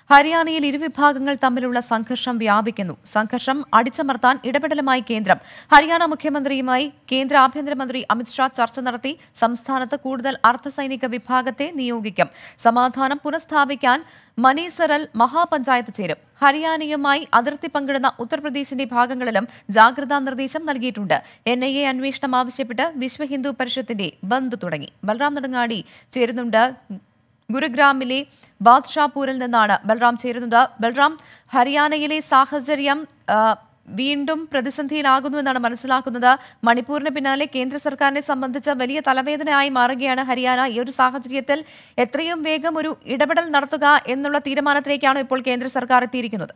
ഹരിയാനയിൽ ഇരുവിഭാഗങ്ങൾ തമ്മിലുള്ള സംഘർഷം വ്യാപിക്കുന്നു സംഘർഷം അടിച്ചമർത്താൻ ഇടപെടലുമായി കേന്ദ്രം ഹരിയാന മുഖ്യമന്ത്രിയുമായി കേന്ദ്ര ആഭ്യന്തരമന്ത്രി അമിത്ഷാ ചർച്ച നടത്തി സംസ്ഥാനത്ത് കൂടുതൽ അർദ്ധസൈനിക വിഭാഗത്തെ നിയോഗിക്കും സമാധാനം പുനഃസ്ഥാപിക്കാൻ മനീസറൽ മഹാപഞ്ചായത്ത് ചേരും ഹരിയാനയുമായി അതിർത്തി പങ്കിടുന്ന ഉത്തർപ്രദേശിന്റെ ഭാഗങ്ങളിലും ജാഗ്രതാ നിർദ്ദേശം നൽകിയിട്ടുണ്ട് എൻ ഐ എ അന്വേഷണം ആവശ്യപ്പെട്ട് വിശ്വ ഹിന്ദു പരിഷത്തിന്റെ ബന്ദ് തുടങ്ങി ബൽറാം നെടുങ്ങാടി ചേരുന്നുണ്ട് ഗുരുഗ്രാമിലെ ബാദ്ഷാപൂരിൽ നിന്നാണ് ബൽറാം ചേരുന്നത് ബൽറാം ഹരിയാനയിലെ സാഹചര്യം ആ, വീണ്ടും പ്രതിസന്ധിയിലാകുന്നു എന്നാണ് മനസ്സിലാക്കുന്നത് മണിപ്പൂരിന് പിന്നാലെ കേന്ദ്ര സർക്കാരിനെ സംബന്ധിച്ച വലിയ തലവേദനയായി മാറുകയാണ് ഹരിയാന ഈ ഒരു സാഹചര്യത്തിൽ എത്രയും വേഗം ഒരു ഇടപെടൽ നടത്തുക എന്നുള്ള തീരുമാനത്തിലേക്കാണ് ഇപ്പോൾ കേന്ദ്ര സർക്കാർ എത്തിയിരിക്കുന്നത്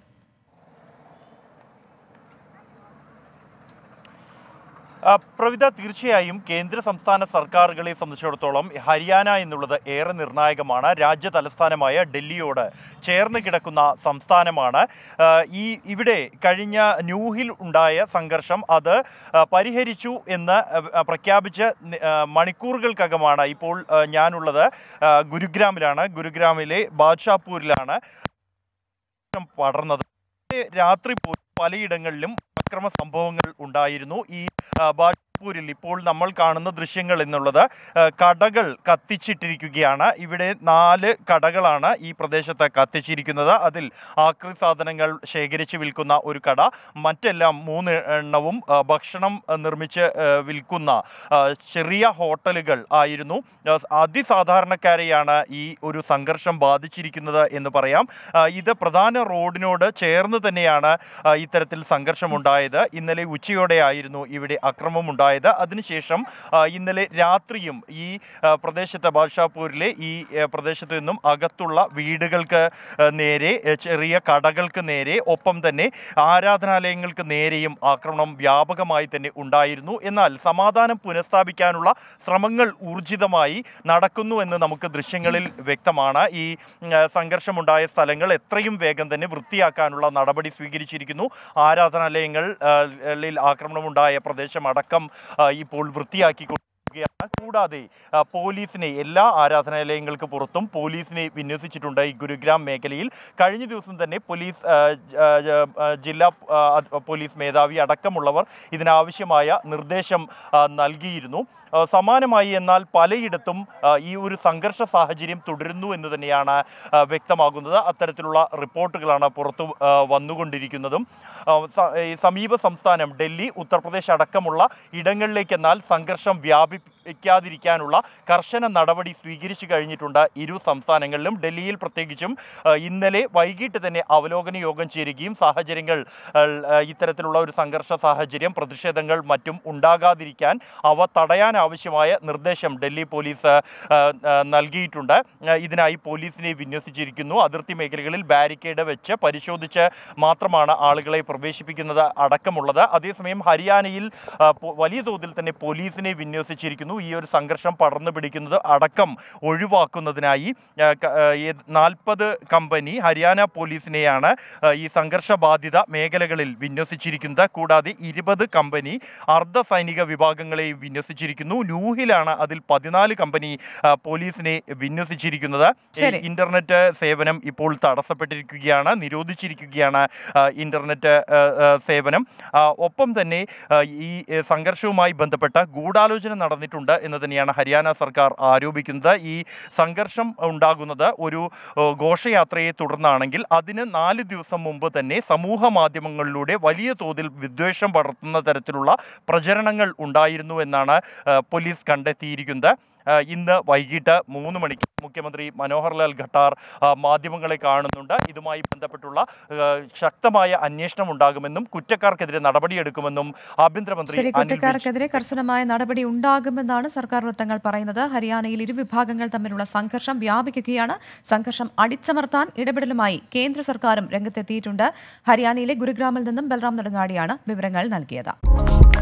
ആ, പ്രവിത തീർച്ചയായും കേന്ദ്ര സംസ്ഥാന സർക്കാരുകളെ സംബന്ധിച്ചിടത്തോളം ഹരിയാന എന്നുള്ളത് ഏറെ നിർണായകമാണ് രാജ്യ തലസ്ഥാനമായ ഡൽഹിയോട് ചേർന്ന് കിടക്കുന്ന സംസ്ഥാനമാണ് ആ, ഈ ഇവിടെ കഴിഞ്ഞ ന്യൂഹിൽ ഉണ്ടായ സംഘർഷം അത് ആ, പരിഹരിച്ചു എന്ന് ആ, പ്രഖ്യാപിച്ച് നി- ആ, മണിക്കൂറുകൾക്കകമാണ് ഇപ്പോൾ ആ, ഞാനുള്ളത് ആ, ഗുരുഗ്രാമിലാണ് ഗുരുഗ്രാമിലെ ബാദ്ഷാപൂരിലാണ് പടർന്നത് രാത്രി പോലും പലയിടങ്ങളിലും അക്രമ സംഭവങ്ങൾ ഉണ്ടായിരുന്നു ഈ ആ, ബാദ്പൂരിൽ ഇപ്പോൾ നമ്മൾ കാണുന്ന ദൃശ്യങ്ങൾ എന്നുള്ളത് ആ, കടകൾ കത്തിച്ചിട്ടിരിക്കുകയാണ് ഇവിടെ നാല് കടകളാണ് ഈ പ്രദേശത്ത് കത്തിച്ചിരിക്കുന്നത് അതിൽ ആക്രി സാധനങ്ങൾ ശേഖരിച്ച് വിൽക്കുന്ന ഒരു കട മറ്റെല്ലാം മൂന്ന് എണ്ണവും ആ, ഭക്ഷണം ആ, നിർമ്മിച്ച് ആ, വിൽക്കുന്ന ആ, ചെറിയ ഹോട്ടലുകൾ ആയിരുന്നു ആ, അതിസാധാരണക്കാരെയാണ് ഈ ഒരു സംഘർഷം ബാധിച്ചിരിക്കുന്നത് എന്ന് പറയാം ആ, ഇത് പ്രധാന റോഡിനോട് ചേർന്ന് തന്നെയാണ് ആ, ഇത്തരത്തിൽ സംഘർഷമുണ്ടായത് ഇന്നലെ ഉച്ചയോടെ ആയിരുന്നു ഇവിടെ അക്രമം ഉണ്ടായത് അതിനുശേഷം ആ, ഇന്നലെ രാത്രിയും ഈ ആ, പ്രദേശത്തെ ബാദ്ഷാപൂരിലെ ഈ ആ, പ്രദേശത്ത് നിന്നും അകത്തുള്ള വീടുകൾക്ക് ആ, നേരെ ആ, ചെറിയ കടകൾക്ക് നേരെ ഒപ്പം തന്നെ ആരാധനാലയങ്ങൾക്ക് നേരെയും ആക്രമണം വ്യാപകമായി തന്നെ ഉണ്ടായിരുന്നു എന്നാൽ സമാധാനം പുനഃസ്ഥാപിക്കാനുള്ള ശ്രമങ്ങൾ ഊർജിതമായി നടക്കുന്നു എന്ന് നമുക്ക് ദൃശ്യങ്ങളിൽ വ്യക്തമാണ് ഈ ഉം, ആ, സംഘർഷമുണ്ടായ സ്ഥലങ്ങൾ എത്രയും വേഗം തന്നെ വൃത്തിയാക്കാനുള്ള നടപടി സ്വീകരിച്ചിരിക്കുന്നു ആരാധനാലയങ്ങൾ ആ, ളിൽ ആക്രമണമുണ്ടായ പ്രദേശം അടക്കം ആ, ഇപ്പോൾ വൃത്തിയാക്കി ാണ് കൂടാതെ ആ, പോലീസിനെ എല്ലാ ആരാധനാലയങ്ങൾക്ക് പുറത്തും പോലീസിനെ വിന്യസിച്ചിട്ടുണ്ട് ഈ ഗുരുഗ്രാം മേഖലയിൽ കഴിഞ്ഞ ദിവസം തന്നെ പോലീസ് ആ, ജ- ആ, ജ- ആ, ജില്ലാ ആ, അത് പോലീസ് മേധാവി അടക്കമുള്ളവർ ഇതിനാവശ്യമായ നിർദ്ദേശം ആ, നൽകിയിരുന്നു ആ, സമാനമായി എന്നാൽ പലയിടത്തും ആ, ഈ ഒരു സംഘർഷ സാഹചര്യം തുടരുന്നു എന്ന് തന്നെയാണ് ആ, വ്യക്തമാകുന്നത് അത്തരത്തിലുള്ള റിപ്പോർട്ടുകളാണ് പുറത്തു ആ, വന്നുകൊണ്ടിരിക്കുന്നതും ആ, സ- ഈ സമീപ സംസ്ഥാനം ഡൽഹി ഉത്തർപ്രദേശ് അടക്കമുള്ള ഇടങ്ങളിലേക്ക് എന്നാൽ സംഘർഷം വ്യാപിപ്പിക്കാതിരിക്കാനുള്ള കർശന നടപടി സ്വീകരിച്ചു കഴിഞ്ഞിട്ടുണ്ട് ഇരു സംസ്ഥാനങ്ങളിലും ഡൽഹിയിൽ പ്രത്യേകിച്ചും ആ, ഇന്നലെ വൈകിട്ട് തന്നെ അവലോകന യോഗം ചേരുകയും സാഹചര്യങ്ങൾ ആ, ഇത്തരത്തിലുള്ള ഒരു സംഘർഷ സാഹചര്യം പ്രതിഷേധങ്ങൾ മറ്റും ഉണ്ടാകാതിരിക്കാൻ അവ തടയാൻ ആവശ്യമായ നിർദ്ദേശം ഡൽഹി പോലീസ് ആ, ആ, നൽകിയിട്ടുണ്ട് ആ, ഇതിനായി പോലീസിനെ വിന്യസിച്ചിരിക്കുന്നു അതിർത്തി മേഖലകളിൽ ബാരിക്കേഡ് വെച്ച് പരിശോധിച്ച് മാത്രമാണ് ആളുകളെ പ്രവേശിപ്പിക്കുന്നത് അടക്കമുള്ളത് അതേസമയം ഹരിയാനയിൽ ആ, പോ- വലിയ തോതിൽ തന്നെ പോലീസിനെ വിന്യസിച്ചിരിക്കുന്നു ഈ ഒരു സംഘർഷം പടർന്നു പിടിക്കുന്നത് അടക്കം ഒഴിവാക്കുന്നതിനായി നാൽപ്പത് കമ്പനി ഹരിയാന പോലീസിനെയാണ് ആ, ഈ സംഘർഷ ബാധിത മേഖലകളിൽ വിന്യസിച്ചിരിക്കുന്നത് കൂടാതെ ഇരുപത് കമ്പനി അർദ്ധ സൈനിക വിഭാഗങ്ങളെയും വിന്യസിച്ചിരിക്കുന്നു ന്യൂഹിലാണ് അതിൽ പതിനാല് കമ്പനി ആ, പോലീസിനെ വിന്യസിച്ചിരിക്കുന്നത് ശരി. ഇന്റർനെറ്റ് സേവനം ഇപ്പോൾ തടസ്സപ്പെട്ടിരിക്കുകയാണ് നിരോധിച്ചിരിക്കുകയാണ് ആ, ഇന്റർനെറ്റ് ആ, ആ, സേവനം ആ, ഒപ്പം തന്നെ ആ, ഈ ഏ, സംഘർഷവുമായി ബന്ധപ്പെട്ട ഗൂഢാലോചന നടന്നിട്ടുണ്ട് എന്ന് തന്നെയാണ് ഹരിയാന സർക്കാർ ആരോപിക്കുന്നത് ഈ സംഘർഷം ഉണ്ടാകുന്നത് ഒരു ഓ, ഘോഷയാത്രയെ തുടർന്നാണെങ്കിൽ അതിന് നാല് ദിവസം മുമ്പ് തന്നെ സമൂഹ മാധ്യമങ്ങളിലൂടെ വലിയ തോതിൽ വിദ്വേഷം പടർത്തുന്ന തരത്തിലുള്ള പ്രചരണങ്ങൾ ഉണ്ടായിരുന്നു എന്നാണ് ആ, പോലീസ് കണ്ടെത്തിയിരിക്കുന്നത് ആ, ഇന്ന് വൈകിട്ട് മൂന്ന് മണിക്ക് മുഖ്യമന്ത്രി മനോഹർ ലാൽ ഖട്ടാർ ആ, മാധ്യമങ്ങളെ കാണുന്നുണ്ട് ഇതുമായി ബന്ധപ്പെട്ടുള്ള ആ, ശക്തമായ അന്വേഷണം ഉണ്ടാകുമെന്നും കുറ്റക്കാർക്കെതിരെ നടപടിയെടുക്കുമെന്നും ആഭ്യന്തരമന്ത്രി ശരി അനിൽ വിജ് കുറ്റക്കാർക്കെതിരെ കർശനമായ നടപടി ഉണ്ടാകുമെന്നാണ് സർക്കാർ വൃത്തങ്ങൾ പറയുന്നത് ഹരിയാനയിൽ ഇരുവിഭാഗങ്ങൾ തമ്മിലുള്ള സംഘർഷം വ്യാപിക്കുകയാണ് സംഘർഷം അടിച്ചമർത്താൻ ഇടപെടലുമായി കേന്ദ്ര സർക്കാരും രംഗത്തെത്തിയിട്ടുണ്ട് ഹരിയാനയിലെ ഗുരുഗ്രാമിൽ നിന്നും ബൽറാം നെടുങ്ങാടിയാണ് വിവരങ്ങൾ നൽകിയത്